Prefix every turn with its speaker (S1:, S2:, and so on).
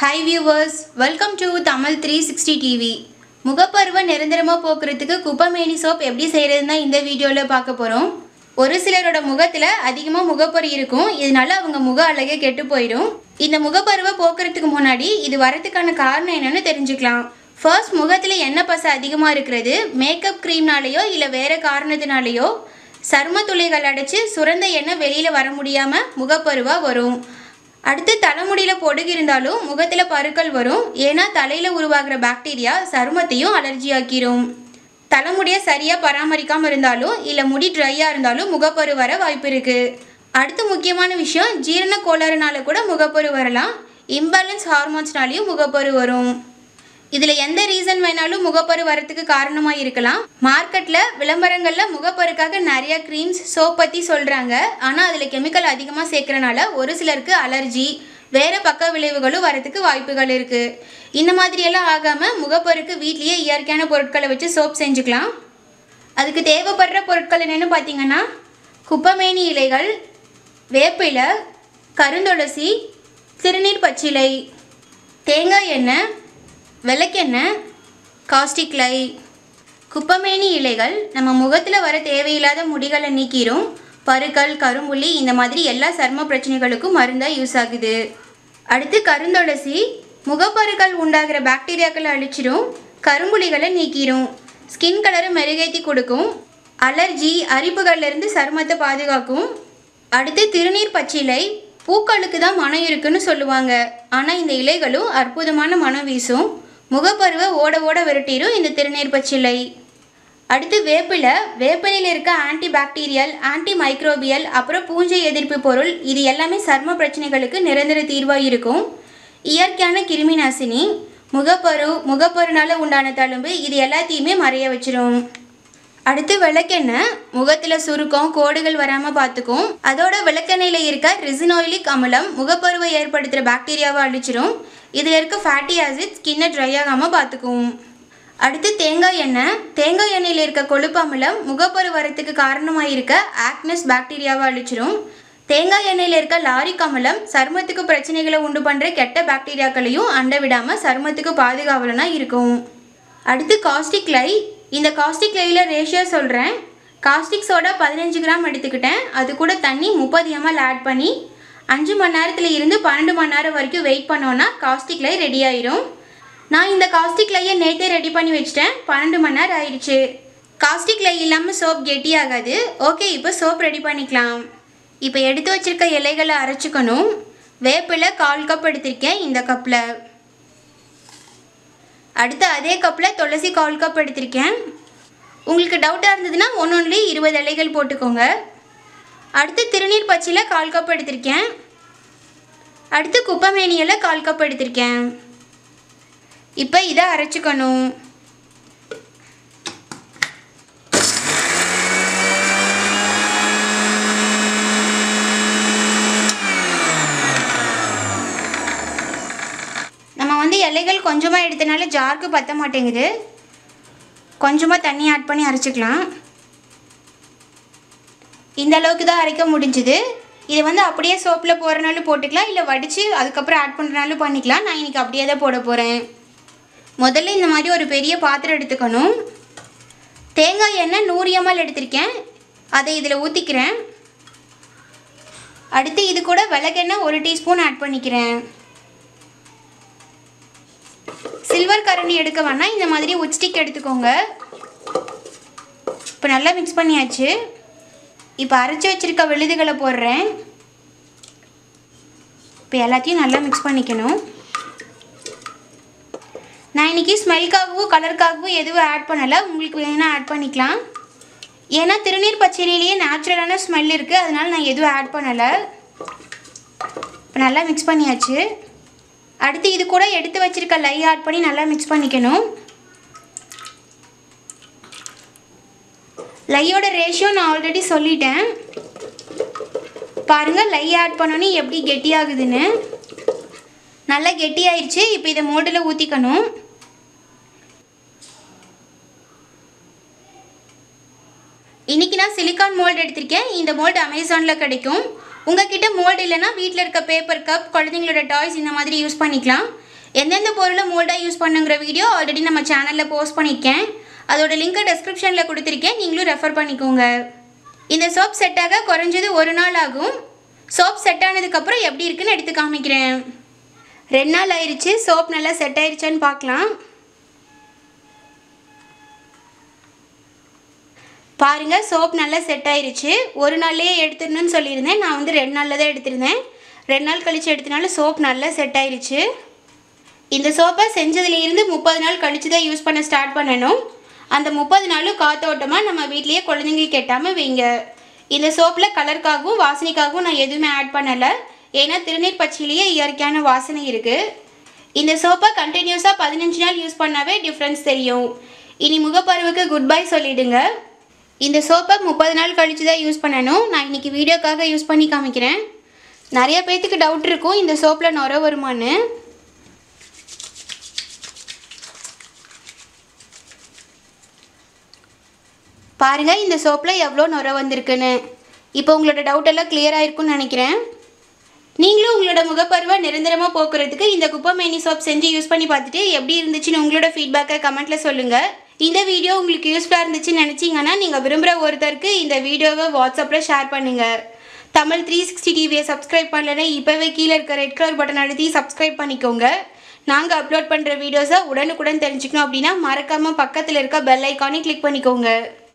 S1: hi viewers welcome to Tamil three sixty TV முகப்பருவை நிரந்தரமாக போக்குறதுக்கு குப்பமேனி சோப் எப்படி செய்கிறதுன்னு தான் இந்த வீடியோவில் பார்க்க போகிறோம் ஒரு சிலரோட முகத்தில் அதிகமாக முகப்பரு இருக்கும் இதனால அவங்க முக அழகே கெட்டு போயிடும் இந்த முகப்பருவை போக்குறதுக்கு முன்னாடி இது வரதுக்கான காரணம் என்னன்னு தெரிஞ்சுக்கலாம் ஃபர்ஸ்ட் முகத்தில் எண்ணெய் பசை அதிகமாக இருக்கிறது மேக்கப் க்ரீம்னாலேயோ இல்லை வேறு காரணத்தினாலேயோ சரும துளைகள் அடைச்சு சுரந்த எண்ணெய் வெளியில் வர முடியாமல் முகப்பருவாக வரும் அடுத்து தலைமுடியில் பொடுகு இருந்தாலும் முகத்தில் பருக்கள் வரும் ஏன்னா தலையில் உருவாகிற பாக்டீரியா சருமத்தையும் அலர்ஜி ஆக்கிரும் தலைமுடியை சரியாக பராமரிக்காமல் இருந்தாலும் இல்லை முடி ட்ரையாக இருந்தாலும் முகப்பரு வர வாய்ப்பு இருக்குது அடுத்து முக்கியமான விஷயம் ஜீரண கோளாறுனால கூட முகப்பரு வரலாம் இம்பேலன்ஸ் ஹார்மோன்ஸ்னாலையும் முகப்பரு வரும் இதில் எந்த ரீசன் வேணாலும் முகப்பரு வரத்துக்கு காரணமாக இருக்கலாம் மார்க்கெட்டில் விளம்பரங்களில் முகப்பருக்காக நிறைய க்ரீம்ஸ் சோப் பற்றி சொல்கிறாங்க ஆனால் அதில் கெமிக்கல் அதிகமாக சேர்க்கறனால ஒரு சிலருக்கு அலர்ஜி வேறு பக்க விளைவுகளும் வரத்துக்கு வாய்ப்புகள் இருக்குது இந்த மாதிரியெல்லாம் ஆகாமல் முகப்பருக்கு வீட்லேயே இயற்கையான பொருட்களை வச்சு சோப் செஞ்சுக்கலாம் அதுக்கு தேவைப்படுற பொருட்கள் என்னென்னு பார்த்தீங்கன்னா குப்பமேனி இலைகள் வேப்பிலை கருந்துளசி சிறுநீர் பச்சிலை தேங்காய் எண்ணெய் விளக்கெண்ணெய் காஸ்டிக் லை குப்பமேனி இலைகள் நம்ம முகத்தில் வர தேவையில்லாத முடிகளை நீக்கிரும் பருக்கள் கரும்புள்ளி இந்த மாதிரி எல்லா சர்ம பிரச்சனைகளுக்கும் மருந்தாக யூஸ் ஆகுது அடுத்து கருந்துளசி முகப்பருக்கள் உண்டாகிற பாக்டீரியாக்களை அழிச்சிரும் கரும்புள்ளிகளை நீக்கிரும் ஸ்கின் கலரை மெருகேற்றி கொடுக்கும் அலர்ஜி அரிப்புகள்லேருந்து சருமத்தை பாதுகாக்கும் அடுத்து திருநீர் பச்சிலை பூக்களுக்கு தான் மனம் இருக்குன்னு சொல்லுவாங்க ஆனால் இந்த இலைகளும் அற்புதமான மனம் வீசும் முகப்பருவை ஓட ஓட விரட்டிடும் இந்த திருநீர் பச்சிலை அடுத்து வேப்பிலை வேப்பிலையில் இருக்க ஆன்டி பாக்டீரியல் ஆன்டி மைக்ரோபியல் அப்புறம் பூஞ்சை எதிர்ப்பு பொருள் இது எல்லாமே சர்ம பிரச்சனைகளுக்கு நிரந்தர தீர்வாக இருக்கும் இயற்கையான கிருமி நாசினி முகப்பரு முகப்பருனால உண்டான தழும்பு இது எல்லாத்தையுமே மறைய வச்சிரும் அடுத்து விளக்கெண்ணெய் முகத்தில் சுருக்கம் கோடுகள் வராமல் பார்த்துக்கும் அதோட விளக்கெண்ணெயில் இருக்க ரிசினோயிலிக் அமிலம் முகப்பருவை ஏற்படுத்துகிற பாக்டீரியாவை அழிச்சிரும் இதில் இருக்க ஃபேட்டி ஆசிட் ஸ்கின்னை ட்ரை ஆகாமல் பார்த்துக்கும் அடுத்து தேங்காய் எண்ணெய் தேங்காய் எண்ணெயில் இருக்க கொழுப்பு அமிலம் முகப்பரு வரத்துக்கு காரணமாக இருக்க ஆக்னஸ் பாக்டீரியாவை அழிச்சிரும் தேங்காய் எண்ணெயில் இருக்க லாரிக் அமிலம் சருமத்துக்கு பிரச்சனைகளை உண்டு பண்ணுற கெட்ட பாக்டீரியாக்களையும் அண்ட விடாமல் சருமத்துக்கு பாதுகாவலனாக இருக்கும் அடுத்து காஸ்டிக் லை இந்த காஸ்டிக் லையில் ரேஷியோ சொல்கிறேன் காஸ்டிக் சோடா பதினஞ்சு கிராம் எடுத்துக்கிட்டேன் அது கூட தண்ணி முப்பது எம்எல் ஆட் பண்ணி அஞ்சு மணி நேரத்தில் இருந்து பன்னெண்டு மணி நேரம் வரைக்கும் வெயிட் பண்ணோன்னா காஸ்டிக் லை ரெடி ஆயிரும் நான் இந்த காஸ்டிக் லையை நேற்றே ரெடி பண்ணி வச்சிட்டேன் பன்னெண்டு மணி நேரம் ஆயிடுச்சு காஸ்டிக் லை இல்லாமல் சோப் கெட்டி ஆகாது ஓகே இப்போ சோப் ரெடி பண்ணிக்கலாம் இப்போ எடுத்து வச்சிருக்க இலைகளை அரைச்சிக்கணும் வேப்பிலை கால் கப் எடுத்திருக்கேன் இந்த கப்பில் அடுத்து அதே கப்பில் துளசி கால் கப் எடுத்திருக்கேன் உங்களுக்கு டவுட்டாக இருந்ததுன்னா ஒன்று ஒன்றுலேயே இருபது இலைகள் போட்டுக்கோங்க அடுத்து திருநீர் பச்சியில் கால் கப் எடுத்திருக்கேன் அடுத்து குப்பமேனியில் கால் கப் எடுத்திருக்கேன் இப்போ இதை அரைச்சிக்கணும் நம்ம வந்து இலைகள் கொஞ்சமாக எடுத்தனால ஜாருக்கு பத்த மாட்டேங்குது கொஞ்சமாக தண்ணி ஆட் பண்ணி அரைச்சிக்கலாம் இந்த அளவுக்கு தான் அரைக்க முடிஞ்சுது இது வந்து அப்படியே சோப்பில் போடுறனாலும் போட்டுக்கலாம் இல்லை வடித்து அதுக்கப்புறம் ஆட் பண்ணுறனாலும் பண்ணிக்கலாம் நான் இன்றைக்கி அப்படியே தான் போட போகிறேன் முதல்ல இந்த மாதிரி ஒரு பெரிய பாத்திரம் எடுத்துக்கணும் தேங்காய் எண்ணெய் நூறு எம்எல் எடுத்திருக்கேன் அதை இதில் ஊற்றிக்கிறேன் அடுத்து இது கூட விளக்கெண்ணெய் ஒரு டீஸ்பூன் ஆட் பண்ணிக்கிறேன் சில்வர் கரண்டி எடுக்க வேணாம் இந்த மாதிரி உட்ஸ்டிக் எடுத்துக்கோங்க இப்போ நல்லா மிக்ஸ் பண்ணியாச்சு இப்போ அரைச்சி வச்சிருக்க விழுதுகளை போடுறேன் இப்போ எல்லாத்தையும் நல்லா மிக்ஸ் பண்ணிக்கணும் நான் இன்றைக்கி ஸ்மெல்க்காகவும் கலருக்காகவும் எதுவும் ஆட் பண்ணலை உங்களுக்கு வேணால் ஆட் பண்ணிக்கலாம் ஏன்னா திருநீர் பச்சரியிலேயே நேச்சுரலான ஸ்மெல் இருக்குது அதனால நான் எதுவும் ஆட் பண்ணலை இப்போ நல்லா மிக்ஸ் பண்ணியாச்சு அடுத்து இது கூட எடுத்து வச்சிருக்க லை ஆட் பண்ணி நல்லா மிக்ஸ் பண்ணிக்கணும் லையோட ரேஷியோ நான் ஆல்ரெடி சொல்லிட்டேன் பாருங்கள் லை ஆட் பண்ணோன்னே எப்படி கெட்டியாகுதுன்னு நல்லா கெட்டியாயிருச்சு இப்போ இதை மோல்டில் ஊற்றிக்கணும் இன்றைக்கி நான் சிலிக்கான் மோல்டு எடுத்திருக்கேன் இந்த மோல்டு அமேசானில் கிடைக்கும் உங்ககிட்ட மோல்டு இல்லைன்னா வீட்டில் இருக்க பேப்பர் கப் குழந்தைங்களோட டாய்ஸ் இந்த மாதிரி யூஸ் பண்ணிக்கலாம் எந்தெந்த பொருளை மோல்டாக யூஸ் பண்ணுங்கிற வீடியோ ஆல்ரெடி நம்ம சேனலில் போஸ்ட் பண்ணியிருக்கேன் அதோட லிங்கை டெஸ்கிரிப்ஷனில் கொடுத்துருக்கேன் நீங்களும் ரெஃபர் பண்ணிக்கோங்க இந்த சோப் செட் ஆக குறைஞ்சது ஒரு நாள் ஆகும் சோப் செட் ஆனதுக்கப்புறம் எப்படி இருக்குன்னு எடுத்து காமிக்கிறேன் ரெண்டு நாள் ஆயிடுச்சு சோப் நல்லா செட் ஆயிடுச்சான்னு பார்க்கலாம் பாருங்க சோப் நல்லா செட் ஆயிருச்சு ஒரு நாள்லயே எடுத்துடணும்னு சொல்லியிருந்தேன் நான் வந்து ரெண்டு நாளில் தான் எடுத்திருந்தேன் ரெண்டு நாள் கழிச்சு எடுத்தனால சோப் நல்லா செட் ஆயிருச்சு இந்த சோப்பை செஞ்சதுலேருந்து முப்பது நாள் கழிச்சு தான் யூஸ் பண்ண ஸ்டார்ட் பண்ணணும் அந்த முப்பது நாளும் காத்தோட்டமாக நம்ம வீட்லேயே குழந்தைங்களுக்கு எட்டாமல் வைங்க இந்த சோப்பில் கலருக்காகவும் வாசனைக்காகவும் நான் எதுவுமே ஆட் பண்ணலை ஏன்னா திருநீர் பச்சையிலேயே இயற்கையான வாசனை இருக்குது இந்த சோப்பை கண்டினியூஸாக பதினஞ்சு நாள் யூஸ் பண்ணாவே டிஃப்ரென்ஸ் தெரியும் இனி முகப்பருவுக்கு குட் பை சொல்லிடுங்க இந்த சோப்பை முப்பது நாள் கழிச்சு தான் யூஸ் பண்ணணும் நான் இன்னைக்கு வீடியோக்காக யூஸ் பண்ணி காமிக்கிறேன் நிறைய பேர்த்துக்கு டவுட் இருக்கும் இந்த சோப்பில் நுர வருமான்னு பாருங்க இந்த சோப்பில் எவ்வளோ நுர வந்திருக்குன்னு இப்போ உங்களோட டவுட் எல்லாம் clear ஆயிருக்கும்னு நினைக்கிறேன் நீங்களும் உங்களோட முகப்பருவை நிரந்தரமாக போக்குறதுக்கு இந்த குப்பமேனி சோப் செஞ்சு யூஸ் பண்ணி பார்த்துட்டு எப்படி இருந்துச்சுன்னு உங்களோட ஃபீட்பேக்கை கமெண்ட்டில் சொல்லுங்கள் இந்த வீடியோ உங்களுக்கு யூஸ்ஃபுல்லாக இருந்துச்சுன்னு நினச்சிங்கன்னா நீங்கள் விரும்புகிற ஒருத்தருக்கு இந்த வீடியோவை வாட்ஸ்அப்பில் ஷேர் பண்ணுங்கள் தமிழ் த்ரீ சிக்ஸ்டி டிவியை சப்ஸ்கிரைப் பண்ணலைன்னா இப்போவே கீழே இருக்க ரெட் கலர் பட்டன் அழுத்தி சப்ஸ்கிரைப் பண்ணிக்கோங்க நாங்கள் அப்லோட் பண்ணுற வீடியோஸை உடனுக்குடன் தெரிஞ்சுக்கணும் அப்படின்னா மறக்காமல் பக்கத்தில் இருக்க பெல் ஐக்கானே கிளிக் பண்ணிக்கோங்க